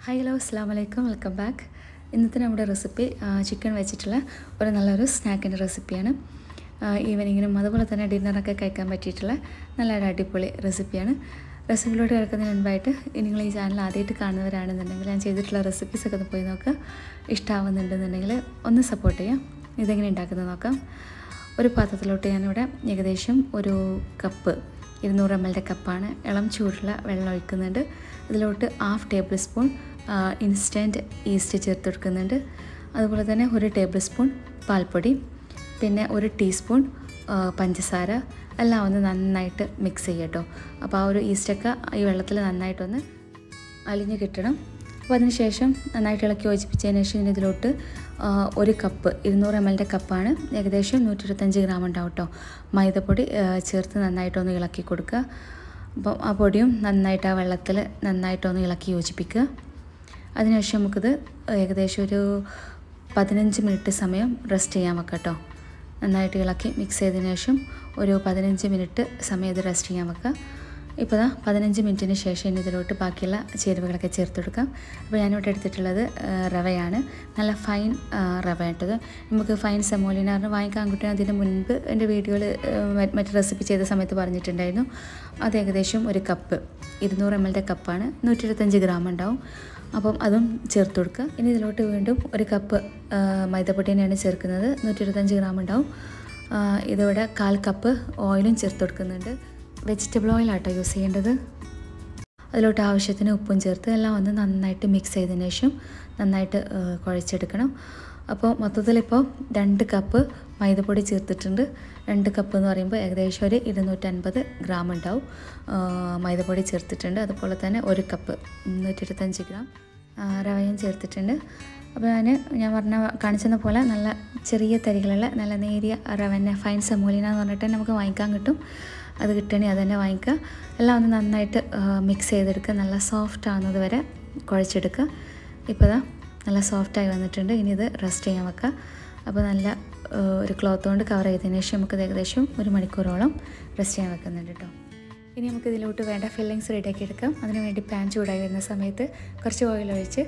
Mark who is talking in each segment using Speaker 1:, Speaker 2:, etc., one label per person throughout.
Speaker 1: Hi hello അസ്സാം വലൈക്കും welcome back ഇന്നത്തെ നമ്മുടെ റെസിപ്പി ചിക്കൻ വെച്ചിട്ടുള്ള ഒരു നല്ലൊരു സ്നാക്കിൻ്റെ റെസിപ്പിയാണ് ഈവനിങ്ങിനും അതുപോലെ തന്നെ ഡിന്നറൊക്കെ കഴിക്കാൻ പറ്റിയിട്ടുള്ള നല്ലൊരു അടിപൊളി റെസിപ്പിയാണ് റെസിപ്പിയിലോട്ട് കിടക്കുന്നതിന് മുൻപായിട്ട് നിങ്ങൾ ഈ ചാനൽ ആദ്യമായിട്ട് കാണുന്നവരാണെന്നുണ്ടെങ്കിൽ ഞാൻ ചെയ്തിട്ടുള്ള റെസിപ്പീസൊക്കെ ഒന്ന് പോയി നോക്കുക ഇഷ്ടമാവുന്നുണ്ടെന്നുണ്ടെങ്കിൽ ഒന്ന് സപ്പോർട്ട് ചെയ്യാം ഇതെങ്ങനെ ഉണ്ടാക്കുന്നത് നോക്കാം ഒരു പാത്രത്തിലോട്ട് ഞാനിവിടെ ഏകദേശം ഒരു കപ്പ് ഇരുന്നൂറ് എം എല്ലിൻ്റെ കപ്പാണ് ഇളം ചൂടുള്ള വെള്ളം ഒഴിക്കുന്നുണ്ട് ഇതിലോട്ട് half tablespoon instant yeast ചേർത്ത് കൊടുക്കുന്നുണ്ട് അതുപോലെ തന്നെ ഒരു ടേബിൾ സ്പൂൺ പാൽപ്പൊടി പിന്നെ ഒരു ടീസ്പൂൺ പഞ്ചസാര എല്ലാം ഒന്ന് നന്നായിട്ട് മിക്സ് ചെയ്യട്ടോ അപ്പോൾ ആ ഒരു ഈസ്റ്റൊക്കെ ഈ വെള്ളത്തിൽ നന്നായിട്ടൊന്ന് അലിഞ്ഞ് കിട്ടണം അപ്പോൾ അതിന് ശേഷം നന്നായിട്ട് ഇളക്കി യോജിപ്പിച്ചതിന് ശേഷം ഇതിന് ഇതിലോട്ട് ഒരു കപ്പ് ഇരുന്നൂറ് എം എല്ലിൻ്റെ കപ്പാണ് ഏകദേശം നൂറ്റി ഇരുപത്തഞ്ച് ഗ്രാം ഉണ്ടാവും കേട്ടോ മൈദപ്പൊടി ചേർത്ത് നന്നായിട്ടൊന്ന് ഇളക്കി കൊടുക്കുക അപ്പം ആ പൊടിയും നന്നായിട്ട് ആ വെള്ളത്തിൽ നന്നായിട്ടൊന്ന് ഇളക്കി യോജിപ്പിക്കുക അതിനുശേഷം നമുക്കിത് ഏകദേശം ഒരു പതിനഞ്ച് മിനിറ്റ് സമയം റെസ്റ്റ് ചെയ്യാൻ വെക്കാം കേട്ടോ നന്നായിട്ട് ഇളക്കി മിക്സ് ചെയ്തതിന് ശേഷം ഒരു പതിനഞ്ച് മിനിറ്റ് സമയം ഇത് റെസ്റ്റ് ചെയ്യാൻ വെക്കുക ഇപ്പോൾ ദാ പതിനഞ്ച് മിനിറ്റിന് ശേഷം ഇനി ഇതിലോട്ട് ബാക്കിയുള്ള ചേരുവകളൊക്കെ ചേർത്ത് കൊടുക്കാം അപ്പോൾ ഞാനിവിടെ എടുത്തിട്ടുള്ളത് റവയാണ് നല്ല ഫൈൻ റവ ഇട്ടത് നമുക്ക് ഫൈൻ സെമോലിനാറിന് വാങ്ങിക്കാൻ കിട്ടും അതിന് മുൻപ് എൻ്റെ വീഡിയോയിൽ മറ്റ് റെസിപ്പി ചെയ്ത സമയത്ത് പറഞ്ഞിട്ടുണ്ടായിരുന്നു അത് ഏകദേശം ഒരു കപ്പ് ഇരുന്നൂറ് എം എല്ലിൻ്റെ കപ്പാണ് നൂറ്റി ഇരുപത്തഞ്ച് ഗ്രാം ഉണ്ടാവും അപ്പം അതും ചേർത്ത് കൊടുക്കുക ഇനി ഇതിലോട്ട് വീണ്ടും ഒരു കപ്പ് മൈദപ്പൊടി തന്നെയാണ് ചേർക്കുന്നത് നൂറ്റി ഇരുപത്തഞ്ച് ഗ്രാം ഉണ്ടാവും ഇതിവിടെ കാൽ കപ്പ് ഓയിലും ചേർത്ത് കൊടുക്കുന്നുണ്ട് വെജിറ്റബിൾ ഓയിലാട്ടോ യൂസ് ചെയ്യേണ്ടത് അതിലോട്ട് ആവശ്യത്തിന് ഉപ്പും ചേർത്ത് എല്ലാം ഒന്ന് നന്നായിട്ട് മിക്സ് ചെയ്തതിന് ശേഷം നന്നായിട്ട് കുഴച്ചെടുക്കണം അപ്പോൾ മൊത്തത്തിലിപ്പോൾ രണ്ട് കപ്പ് മൈദപ്പൊടി ചേർത്തിട്ടുണ്ട് രണ്ട് കപ്പ് എന്ന് പറയുമ്പോൾ ഏകദേശം ഒരു ഇരുന്നൂറ്റൻപത് ഗ്രാം ഉണ്ടാവും മൈദപ്പൊടി ചേർത്തിട്ടുണ്ട് അതുപോലെ തന്നെ ഒരു കപ്പ് നൂറ്റി ഇരുപത്തഞ്ച് ഗ്രാം റവയും ചേർത്തിട്ടുണ്ട് അപ്പോൾ ഞാൻ ഞാൻ പറഞ്ഞ കാണിച്ചെന്ന പോലെ നല്ല ചെറിയ തരികളുള്ള നല്ല നേരിയ റവന്നെ ഫൈൻ സമൂലിന എന്ന് പറഞ്ഞിട്ട് നമുക്ക് വാങ്ങിക്കാൻ കിട്ടും അത് കിട്ടണേ അത് തന്നെ വാങ്ങിക്കുക എല്ലാം ഒന്ന് നന്നായിട്ട് മിക്സ് ചെയ്തെടുക്കുക നല്ല സോഫ്റ്റ് ആവുന്നത് വരെ കുഴച്ചെടുക്കുക ഇപ്പോൾ ഇതാ നല്ല സോഫ്റ്റായി വന്നിട്ടുണ്ട് ഇനി ഇത് റെസ്റ്റ് ചെയ്യാൻ വെക്കുക അപ്പോൾ നല്ല ഒരു ക്ലോത്ത് കൊണ്ട് കവർ ചെയ്തതിന് ശേഷം നമുക്കത് ഏകദേശം ഒരു മണിക്കൂറോളം റെസ്റ്റ് ചെയ്യാൻ വെക്കുന്നുണ്ട് കേട്ടോ ഇനി നമുക്ക് ഇതിലോട്ട് വേണ്ട ഫില്ലിങ്സ് റെഡിയാക്കി എടുക്കാം അതിന് വേണ്ടി പാൻ ചൂടായി വരുന്ന സമയത്ത് കുറച്ച് ഓയിൽ ഒഴിച്ച്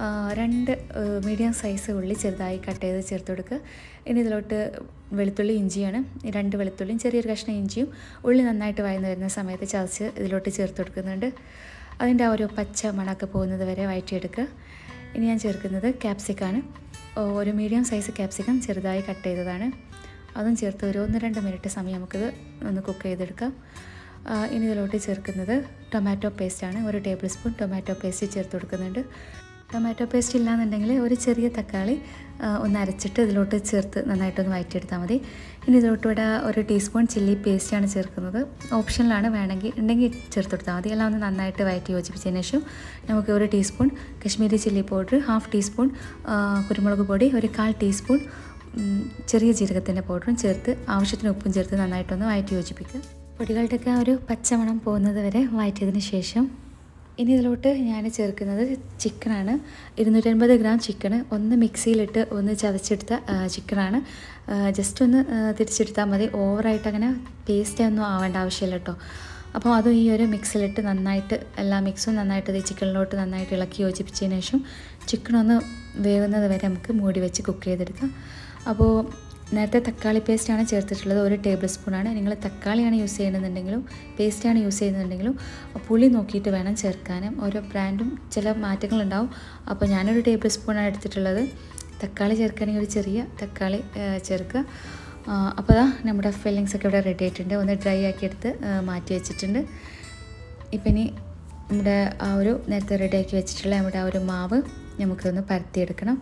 Speaker 1: രണ്ട് മീഡിയം സൈസ് ഉള്ളി ചെറുതായി കട്ട് ചെയ്ത് ചേർത്ത് കൊടുക്കുക ഇനി ഇതിലോട്ട് വെളുത്തുള്ളി ഇഞ്ചിയാണ് രണ്ട് വെളുത്തുള്ളിയും ചെറിയൊരു കഷ്ണം ഇഞ്ചിയും ഉള്ളി നന്നായിട്ട് വയന്ന് വരുന്ന സമയത്ത് ചതച്ച് ഇതിലോട്ട് ചേർത്ത് കൊടുക്കുന്നുണ്ട് അതിൻ്റെ ആ ഒരു പച്ച മണമൊക്കെ പോകുന്നത് വരെ വഴറ്റിയെടുക്കുക ഇനി ഞാൻ ചേർക്കുന്നത് ക്യാപ്സിക്കാണ് ഒരു മീഡിയം സൈസ് ക്യാപ്സിക്കം ചെറുതായി കട്ട് ചെയ്തതാണ് അതും ചേർത്ത് ഒരു ഒന്ന് രണ്ട് മിനിറ്റ് സമയം നമുക്കിത് ഒന്ന് കുക്ക് ചെയ്തെടുക്കാം ഇനി ഇതിലോട്ട് ചേർക്കുന്നത് ടൊമാറ്റോ പേസ്റ്റാണ് ഒരു ടേബിൾ സ്പൂൺ ടൊമാറ്റോ പേസ്റ്റ് ചേർത്ത് കൊടുക്കുന്നുണ്ട് ടൊമാറ്റോ പേസ്റ്റ് ഇല്ലാന്നുണ്ടെങ്കിൽ ഒരു ചെറിയ തക്കാളി ഒന്ന് അരച്ചിട്ട് ഇതിലോട്ട് ചേർത്ത് നന്നായിട്ടൊന്ന് വഴറ്റിയെടുത്താൽ മതി ഇനി ഇതിലോട്ട് ഇവിടെ ഒരു ടീസ്പൂൺ ചില്ലി പേസ്റ്റാണ് ചേർക്കുന്നത് ഓപ്ഷനിലാണ് വേണമെങ്കിൽ ഉണ്ടെങ്കിൽ ചേർത്ത് കൊടുത്താൽ മതി എല്ലാം ഒന്ന് നന്നായിട്ട് വഴറ്റി യോജിപ്പിച്ചതിന് ശേഷം നമുക്ക് ഒരു teaspoon Kashmiri chilli powder half teaspoon കുരുമുളക് പൊടി ഒരു കാൽ ടീസ്പൂൺ ചെറിയ ജീരകത്തിൻ്റെ പൗഡറും ചേർത്ത് ആവശ്യത്തിന് ഉപ്പും ചേർത്ത് നന്നായിട്ടൊന്ന് വഴറ്റി യോജിപ്പിക്കുക പൊടികളുടെയൊക്കെ ഒരു പച്ചമണം പോകുന്നത് വരെ വഴറ്റിയതിന് ശേഷം ഇനി ഇതിലോട്ട് ഞാൻ ചേർക്കുന്നത് ചിക്കനാണ് ഇരുന്നൂറ്റൻപത് ഗ്രാം ചിക്കന് ഒന്ന് മിക്സിയിലിട്ട് ഒന്ന് ചതച്ചെടുത്ത ചിക്കനാണ് ജസ്റ്റ് ഒന്ന് തിരിച്ചെടുത്താൽ മതി ഓവറായിട്ട് അങ്ങനെ പേസ്റ്റ് ഒന്നും ആവേണ്ട ആവശ്യമില്ല കേട്ടോ അപ്പോൾ അതും ഈ ഒരു മിക്സിലിട്ട് നന്നായിട്ട് എല്ലാ മിക്സും നന്നായിട്ട് ഈ ചിക്കനിലോട്ട് നന്നായിട്ട് ഇളക്കി യോജിപ്പിച്ചതിന് ശേഷം ചിക്കനൊന്ന് വേവുന്നത് വരെ നമുക്ക് മൂടി വെച്ച് കുക്ക് ചെയ്തെടുക്കാം അപ്പോൾ നേരത്തെ തക്കാളി പേസ്റ്റാണ് ചേർത്തിട്ടുള്ളത് ഒരു ടേബിൾ സ്പൂണാണ് നിങ്ങൾ തക്കാളിയാണ് യൂസ് ചെയ്യുന്നുണ്ടെങ്കിലും പേസ്റ്റാണ് യൂസ് ചെയ്യുന്നുണ്ടെങ്കിലും പുളി നോക്കിയിട്ട് വേണം ചേർക്കാനും ഓരോ ബ്രാൻഡും ചില മാറ്റങ്ങളുണ്ടാവും അപ്പോൾ ഞാനൊരു ടേബിൾ സ്പൂണാണ് എടുത്തിട്ടുള്ളത് തക്കാളി ചേർക്കുകയാണെങ്കിൽ ഒരു ചെറിയ തക്കാളി ചേർക്കുക അപ്പോൾ അതാ നമ്മുടെ ഫില്ലിങ്സ് ഒക്കെ ഇവിടെ റെഡി ആയിട്ടുണ്ട് ഒന്ന് ഡ്രൈ ആക്കി എടുത്ത് മാറ്റി വെച്ചിട്ടുണ്ട് ഇപ്പം ഇനി നമ്മുടെ ആ ഒരു നേരത്തെ റെഡിയാക്കി വെച്ചിട്ടുള്ള നമ്മുടെ ആ ഒരു മാവ് നമുക്കൊന്ന് പരത്തിയെടുക്കണം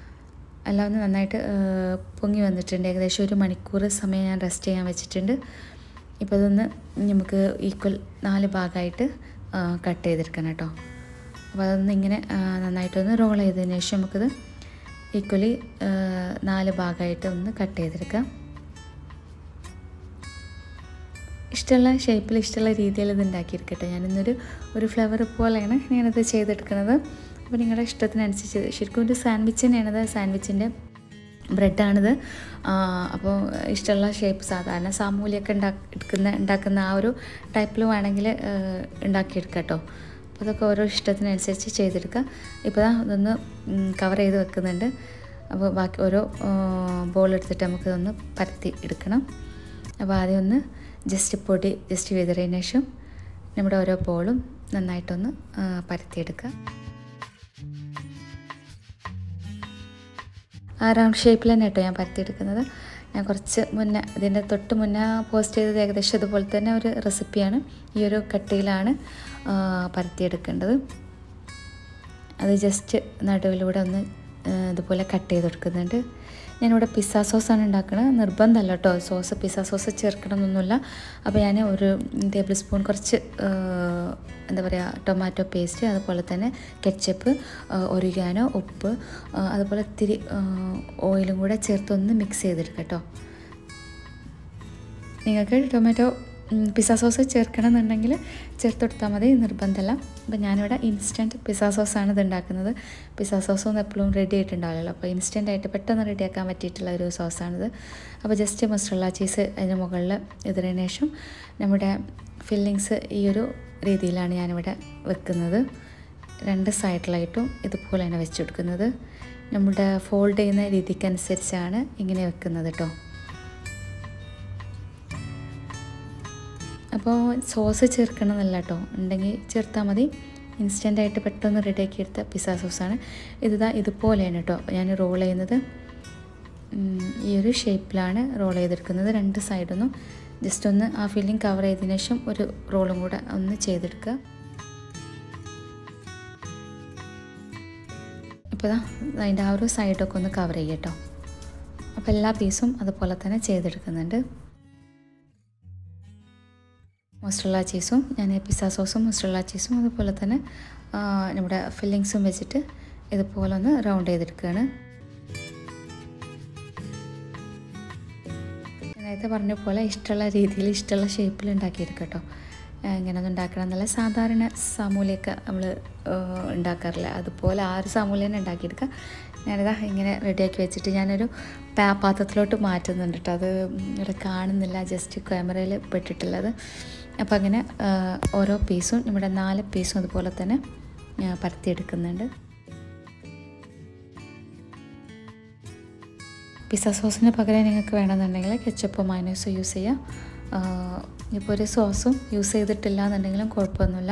Speaker 1: എല്ലാം ഒന്ന് നന്നായിട്ട് പൊങ്ങി വന്നിട്ടുണ്ട് ഏകദേശം ഒരു മണിക്കൂർ സമയം ഞാൻ റെസ്റ്റ് ചെയ്യാൻ വെച്ചിട്ടുണ്ട് ഇപ്പോൾ അതൊന്ന് നമുക്ക് ഈക്വൽ നാല് ഭാഗമായിട്ട് കട്ട് ചെയ്തെടുക്കണം കേട്ടോ അപ്പോൾ അതൊന്ന് ഇങ്ങനെ നന്നായിട്ടൊന്ന് റോൾ ചെയ്തതിന് ശേഷം നമുക്കത് ഈക്വലി നാല് ഭാഗമായിട്ട് ഒന്ന് കട്ട് ചെയ്തെടുക്കാം ഇഷ്ടമുള്ള ഷേപ്പിൽ ഇഷ്ടമുള്ള രീതിയിൽ ഇത് ഉണ്ടാക്കിയെടുക്കട്ടെ ഞാനിന്നൊരു ഒരു ഫ്ലവർ പോലെയാണ് ഞാനത് ചെയ്തെടുക്കുന്നത് അപ്പോൾ നിങ്ങളുടെ ഇഷ്ടത്തിനനുസരിച്ച് ശരിക്കും ഒരു സാൻഡ്വിച്ച് തന്നെയാണത് സാൻഡ്വിച്ചിൻ്റെ ബ്രെഡാണിത് അപ്പോൾ ഇഷ്ടമുള്ള ഷേപ്പ് സാധാരണ സാമൂലിയൊക്കെ ഉണ്ടാ എടുക്കുന്ന ഉണ്ടാക്കുന്ന ആ ഒരു ടൈപ്പിൽ വേണമെങ്കിൽ ഉണ്ടാക്കിയെടുക്കാം കേട്ടോ അപ്പോൾ അതൊക്കെ ഓരോ ഇഷ്ടത്തിനനുസരിച്ച് ചെയ്തെടുക്കുക ഇപ്പോൾ ദാ ഇതൊന്ന് കവർ ചെയ്ത് വെക്കുന്നുണ്ട് അപ്പോൾ ബാക്കി ഓരോ ബോൾ എടുത്തിട്ട് നമുക്കിതൊന്ന് പരത്തി എടുക്കണം അപ്പോൾ ആദ്യം ഒന്ന് ജസ്റ്റ് പൊടി ജസ്റ്റ് വിതറിയതിന് ശേഷം നമ്മുടെ ഓരോ ബോളും നന്നായിട്ടൊന്ന് ആ, പരത്തിയെടുക്കുക ആ റൗണ്ട് ഷേപ്പിൽ തന്നെ കേട്ടോ ഞാൻ പരത്തിയെടുക്കുന്നത് ഞാൻ കുറച്ച് മുന്നേ ഇതിൻ്റെ തൊട്ട് മുന്നേ പോസ്റ്റ് ചെയ്തത് ഏകദേശം ഇതുപോലെ തന്നെ ഒരു റെസിപ്പിയാണ് ഈ ഒരു കട്ടിയിലാണ് ആ, പരത്തിയെടുക്കേണ്ടത് അത് ജസ്റ്റ് നടുവിലൂടെ ഒന്ന് ആ, ഇതുപോലെ കട്ട് ചെയ്ത് കൊടുക്കുന്നുണ്ട് ഞാനിവിടെ പിസ്സ സോസാണ് ഉണ്ടാക്കുന്നത് നിർബന്ധമല്ല കേട്ടോ സോസ് പിസ്സ സോസ് ചേർക്കണമെന്നൊന്നുമില്ല അപ്പോൾ ഞാൻ ഒരു ടേബിൾ സ്പൂൺ കുറച്ച് ആ, എന്താ പറയുക ടൊമാറ്റോ പേസ്റ്റ് അതുപോലെ തന്നെ കെച്ചപ്പ് ഒരിഗാനോ ഉപ്പ് ആ, അതുപോലെ ഇത്തിരി ആ, ഓയിലും കൂടെ ചേർത്തൊന്ന് മിക്സ് ചെയ്തെടുക്കാം കേട്ടോ നിങ്ങൾക്ക് ടൊമാറ്റോ പിസ്സ സോസ് ചേർക്കണം എന്നുണ്ടെങ്കിൽ ചേർത്ത് കൊടുത്താൽ മതി നിർബന്ധമല്ല അപ്പോൾ ഞാനിവിടെ ഇൻസ്റ്റൻറ്റ് പിസ്സ സോസാണ് ഇത് ഉണ്ടാക്കുന്നത് പിസ്സ സോസൊന്നും എപ്പോഴും റെഡി ആയിട്ടുണ്ടാവില്ലല്ലോ അപ്പോൾ ഇൻസ്റ്റൻ്റ് ആയിട്ട് പെട്ടെന്ന് റെഡിയാക്കാൻ പറ്റിയിട്ടുള്ള ഒരു സോസാണിത് അപ്പോൾ ജസ്റ്റ് മസ്ട്രല്ല ചീസ് അതിന് മുകളിൽ ഇതിന് ശേഷം നമ്മുടെ ഫില്ലിങ്സ് ഈ ഒരു രീതിയിലാണ് ഞാനിവിടെ വെക്കുന്നത് രണ്ട് സൈഡിലായിട്ടും ഇതുപോലെ തന്നെ വെച്ച് കൊടുക്കുന്നത് നമ്മുടെ ഫോൾഡ് ചെയ്യുന്ന രീതിക്കനുസരിച്ചാണ് ഇങ്ങനെ വെക്കുന്നത് കേട്ടോ അപ്പോൾ സോസ് ചേർക്കണമെന്നല്ല കേട്ടോ ഉണ്ടെങ്കിൽ ചേർത്താൽ മതി ഇൻസ്റ്റൻ്റ് ആയിട്ട് പെട്ടെന്ന് റെഡിയാക്കി എടുത്ത പിസ്സ സോസാണ് ഇതാ ഇതുപോലെയാണ് കേട്ടോ ഞാൻ റോൾ ചെയ്യുന്നത് ഉം, ഈ ഒരു ഷേപ്പിലാണ് റോൾ ചെയ്തെടുക്കുന്നത് രണ്ട് സൈഡൊന്നും ജസ്റ്റ് ഒന്ന് ആ ഫില്ലിങ് കവർ ചെയ്തതിന് ശേഷം ഒരു റോളും കൂടെ ഒന്ന് ചെയ്തെടുക്കുക ഇപ്പോൾ ദാ അതിൻ്റെ ആ ഒരു സൈഡൊക്കെ ഒന്ന് കവർ ചെയ്യുക കേട്ടോ അപ്പോൾ എല്ലാ പീസും അതുപോലെ തന്നെ ചെയ്തെടുക്കുന്നുണ്ട് മൊസ്ട്രല്ല ചീസും ഞാൻ പിസ്സ സോസും മൊസ്ട്രല്ല ചീസും അതുപോലെ തന്നെ ആ, നമ്മുടെ ഫില്ലിങ്സും വെച്ചിട്ട് ഇതുപോലെ ഒന്ന് റൗണ്ട് ചെയ്തെടുക്കുകയാണ് ഞാൻ നേരത്തെ പറഞ്ഞ പോലെ ഇഷ്ടമുള്ള രീതിയിൽ ഇഷ്ടമുള്ള ഷേപ്പിൽ ഉണ്ടാക്കിയെടുക്കുക കേട്ടോ ഇങ്ങനെയൊന്നും ഉണ്ടാക്കണം എന്നല്ല സാധാരണ സാമൂലയൊക്കെ നമ്മൾ ഉണ്ടാക്കാറില്ല അതുപോലെ ആ ഒരു സാമൂല തന്നെ ഉണ്ടാക്കിയെടുക്കുക ഞാനിതാ ഇങ്ങനെ റെഡിയാക്കി വെച്ചിട്ട് ഞാനൊരു പാ പാത്രത്തിലോട്ട് മാറ്റുന്നുണ്ട് കേട്ടോ അത് ഇവിടെ കാണുന്നില്ല ജസ്റ്റ് ക്യാമറയിൽ പെട്ടിട്ടുള്ളത് അപ്പോൾ അങ്ങനെ ആ, ഓരോ പീസും നമ്മുടെ നാല് പീസും അതുപോലെ തന്നെ ഞാൻ പരത്തിയെടുക്കുന്നുണ്ട് പിസ്സ സോസിന് പകരം നിങ്ങൾക്ക് വേണമെന്നുണ്ടെങ്കിൽ കെച്ചപ്പോ മൈനോസോ യൂസ് ചെയ്യാം ഇപ്പോൾ ഒരു സോസും യൂസ് ചെയ്തിട്ടില്ല എന്നുണ്ടെങ്കിലും കുഴപ്പമൊന്നുമില്ല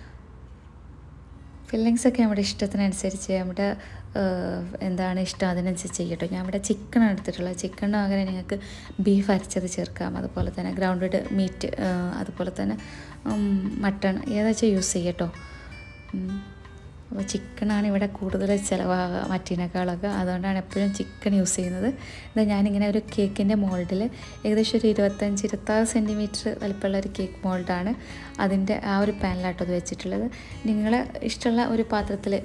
Speaker 1: ഫില്ലിങ്സ് ഒക്കെ നമ്മുടെ ഇഷ്ടത്തിനനുസരിച്ച് നമ്മുടെ ആഹ്, എന്താണ് ഇഷ്ടം അതിനനുസരിച്ച് ചെയ്യട്ടോ ഞാൻ ഇവിടെ ചിക്കനാണ് എടുത്തിട്ടുള്ളത് ചിക്കന് പകരം നിങ്ങൾക്ക് ബീഫ് അരച്ചത് ചേർക്കാം അതുപോലെ തന്നെ ഗ്രൗണ്ടഡ് മീറ്റ് അതുപോലെ തന്നെ മട്ടൺ ഏതാച്ചാൽ യൂസ് ചെയ്യട്ടോ ഉം. അപ്പോൾ ചിക്കനാണ് ഇവിടെ കൂടുതൽ ചിലവാകുക മറ്റേനേക്കാളൊക്കെ അതുകൊണ്ടാണ് എപ്പോഴും ചിക്കൻ യൂസ് ചെയ്യുന്നത് ഇത് ഞാനിങ്ങനെ ഒരു കേക്കിൻ്റെ മോൾഡിൽ ഏകദേശം ഒരു ഇരുപത്തഞ്ച് ഇരുപത്താറ് സെൻറ്റിമീറ്റർ വലിപ്പമുള്ള ഒരു കേക്ക് മോൾഡാണ് അതിൻ്റെ ആ ഒരു പാനിലാട്ടോ അത് വെച്ചിട്ടുള്ളത് നിങ്ങൾ ഇഷ്ടമുള്ള ഒരു പാത്രത്തിൽ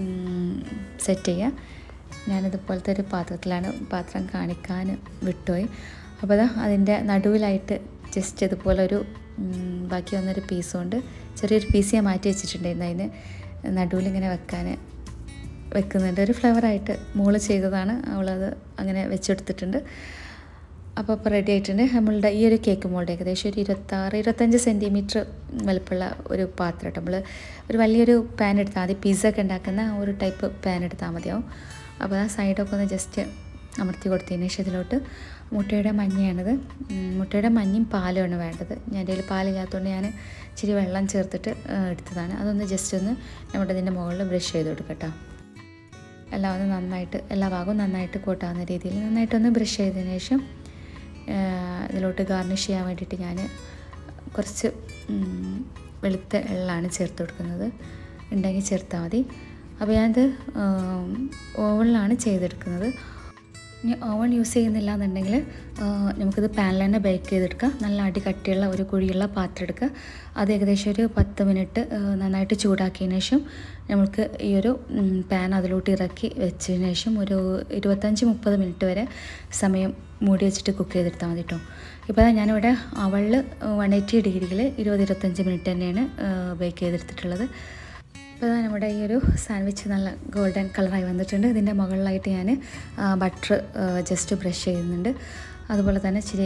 Speaker 1: സെറ്റ് ചെയ്യുക ഞാനിതുപോലത്തെ ഒരു പാത്രത്തിലാണ് പാത്രം കാണിക്കാൻ വിട്ടുപോയി അപ്പോൾ അതാ അതിൻ്റെ നടുവിലായിട്ട് ജസ്റ്റ് ഇതുപോലെ ഒരു ഉം, ബാക്കി വന്നൊരു പീസ് കൊണ്ട് ചെറിയൊരു പീസ് ഞാൻ മാറ്റി വെച്ചിട്ടുണ്ടായിരുന്നു അതിന് നടുവിലിങ്ങനെ വെക്കാൻ വെക്കുന്നുണ്ട് ഒരു ഫ്ലവറായിട്ട് മോള് ചെയ്തതാണ് അവളത് അങ്ങനെ വെച്ചെടുത്തിട്ടുണ്ട് അപ്പോൾ ഇപ്പോൾ റെഡി ആയിട്ടുണ്ട് നമ്മളുടെ ഈ ഒരു കേക്ക് മോൾഡ് ഏകദേശം ഒരു ഇരുപത്താറ് ഇരുപത്തഞ്ച് സെൻറ്റിമീറ്റർ വലുപ്പമുള്ള ഒരു പാത്രം നമ്മൾ ഒരു വലിയൊരു പാൻ എടുത്താൽ മതി പിസ്സ ഒക്കെ ഉണ്ടാക്കുന്ന ആ ഒരു ടൈപ്പ് പാൻ എടുത്താൽ മതിയാവും അപ്പോൾ ആ സൈഡൊക്കെ ഒന്ന് ജസ്റ്റ് അമർത്തി കൊടുത്തതിന് ശേഷം ഇതിലോട്ട് മുട്ടയുടെ മഞ്ഞയാണിത് ഉം, മുട്ടയുടെ മഞ്ഞയും പാലുമാണ് വേണ്ടത് ഞാൻ എൻ്റെ കയ്യിൽ പാലില്ലാത്തതുകൊണ്ട് ഞാൻ ഇച്ചിരി വെള്ളം ചേർത്തിട്ട് ആ, എടുത്തതാണ് അതൊന്ന് ജസ്റ്റ് ഒന്ന് നമ്മുടെ ഇതിൻ്റെ മുകളിൽ ബ്രഷ് ചെയ്ത് കൊടുക്കട്ടോ എല്ലാം ഒന്ന് നന്നായിട്ട് എല്ലാ ഭാഗവും നന്നായിട്ട് കൂട്ടാവുന്ന രീതിയിൽ നന്നായിട്ടൊന്ന് ബ്രഷ് ചെയ്തതിന് ശേഷം ആ, ഇതിലോട്ട് ഗാർണിഷ് ചെയ്യാൻ വേണ്ടിയിട്ട് ഞാൻ കുറച്ച് ഉം, വെളുത്ത എള്ളാണ് ചേർത്ത് കൊടുക്കുന്നത് ഉണ്ടെങ്കിൽ ചേർത്താൽ മതി അപ്പോൾ ഞാനത് ഓവനിലാണ് ചെയ്തെടുക്കുന്നത് ഇനി ഓവൻ യൂസ് ചെയ്യുന്നില്ല എന്നുണ്ടെങ്കിൽ നമുക്കിത് പാനിൽ തന്നെ ബേക്ക് ചെയ്തെടുക്കാം നല്ല അടി കട്ടിയുള്ള ഒരു കുഴിയുള്ള പാത്രം എടുക്കുക അത് ഏകദേശം ഒരു പത്ത് മിനിറ്റ് നന്നായിട്ട് ചൂടാക്കിയതിന് ശേഷം നമുക്ക് ഈ ഒരു പാൻ അതിലോട്ട് ഇറക്കി വെച്ചതിന് ശേഷം ഒരു ഇരുപത്തഞ്ച് മുപ്പത് മിനിറ്റ് വരെ സമയം മൂടി വെച്ചിട്ട് കുക്ക് ചെയ്തെടുത്താൽ മതി കേട്ടോ ഇപ്പോൾ ഞാനിവിടെ അവളിൽ വൺ എയ്റ്റി ഡിഗ്രിയിൽ ഇരുപത് ഇരുപത്തഞ്ച് മിനിറ്റ് തന്നെയാണ് ബേക്ക് ചെയ്തെടുത്തിട്ടുള്ളത് ഇപ്പോൾ നമ്മുടെ ഈ ഒരു സാൻഡ്വിച്ച് നല്ല ഗോൾഡൻ കളറായി വന്നിട്ടുണ്ട് ഇതിൻ്റെ മുകളിലായിട്ട് ഞാൻ ബട്ടർ ജസ്റ്റ് ബ്രഷ് ചെയ്യുന്നുണ്ട് അതുപോലെ തന്നെ ഇച്ചിരി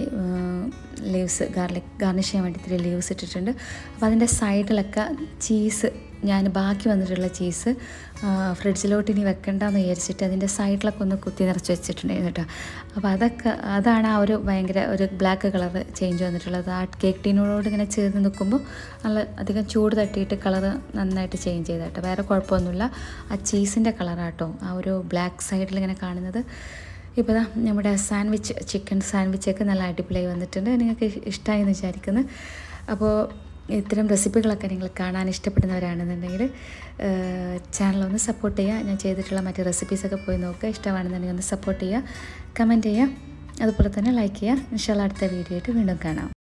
Speaker 1: ലീവ്സ് ഗാർലിക് ഗാർണിഷ് ചെയ്യാൻ വേണ്ടി ഇത്തിരി ലീവ്സ് ഇട്ടിട്ടുണ്ട് അപ്പോൾ അതിൻ്റെ സൈഡിലൊക്കെ ചീസ് ഞാൻ ബാക്കി വന്നിട്ടുള്ള ചീസ് ഫ്രിഡ്ജിലോട്ട് ഇനി വെക്കണ്ടെന്ന് വിചാരിച്ചിട്ട് അതിൻ്റെ സൈഡിലൊക്കെ ഒന്ന് കുത്തി നിറച്ച് വെച്ചിട്ടുണ്ടായിരുന്നു കേട്ടോ അപ്പോൾ അതൊക്കെ അതാണ് ആ ഒരു ഭയങ്കര ഒരു ബ്ലാക്ക് കളർ ചേഞ്ച് വന്നിട്ടുള്ളത് ആ കേക്ക് ടീനോട് ഇങ്ങനെ ചേർന്ന് നിൽക്കുമ്പോൾ നല്ല അധികം ചൂട് തട്ടിയിട്ട് കളർ നന്നായിട്ട് ചേഞ്ച് ചെയ്ത കേട്ടോ വേറെ കുഴപ്പമൊന്നുമില്ല ആ ചീസിൻ്റെ കളറാട്ടോ ആ ഒരു ബ്ലാക്ക് സൈഡിൽ ഇങ്ങനെ കാണുന്നത് ഇപ്പോൾ ദാ നമ്മുടെ സാൻഡ്വിച്ച് ചിക്കൻ സാൻഡ്വിച്ചൊക്കെ നല്ല അടിപൊളിയായി വന്നിട്ടുണ്ട് നിങ്ങൾക്ക് ഇഷ്ടമായി എന്ന് വിചാരിക്കുന്നു അപ്പോൾ ഇത്തരം റെസിപ്പികളൊക്കെ നിങ്ങൾ കാണാൻ ഇഷ്ടപ്പെടുന്നവരാണെന്നുണ്ടെങ്കിൽ ചാനലൊന്ന് സപ്പോർട്ട് ചെയ്യുക ഞാൻ ചെയ്തിട്ടുള്ള മറ്റ് റെസിപ്പീസൊക്കെ പോയി നോക്കുക ഇഷ്ടമാണെന്നുണ്ടെങ്കിൽ ഒന്ന് സപ്പോർട്ട് ചെയ്യുക കമൻറ്റ് ചെയ്യുക അതുപോലെ തന്നെ ലൈക്ക് ചെയ്യുക ഇൻഷാല്ല അടുത്ത വീഡിയോ ആയിട്ട് വീണ്ടും കാണാം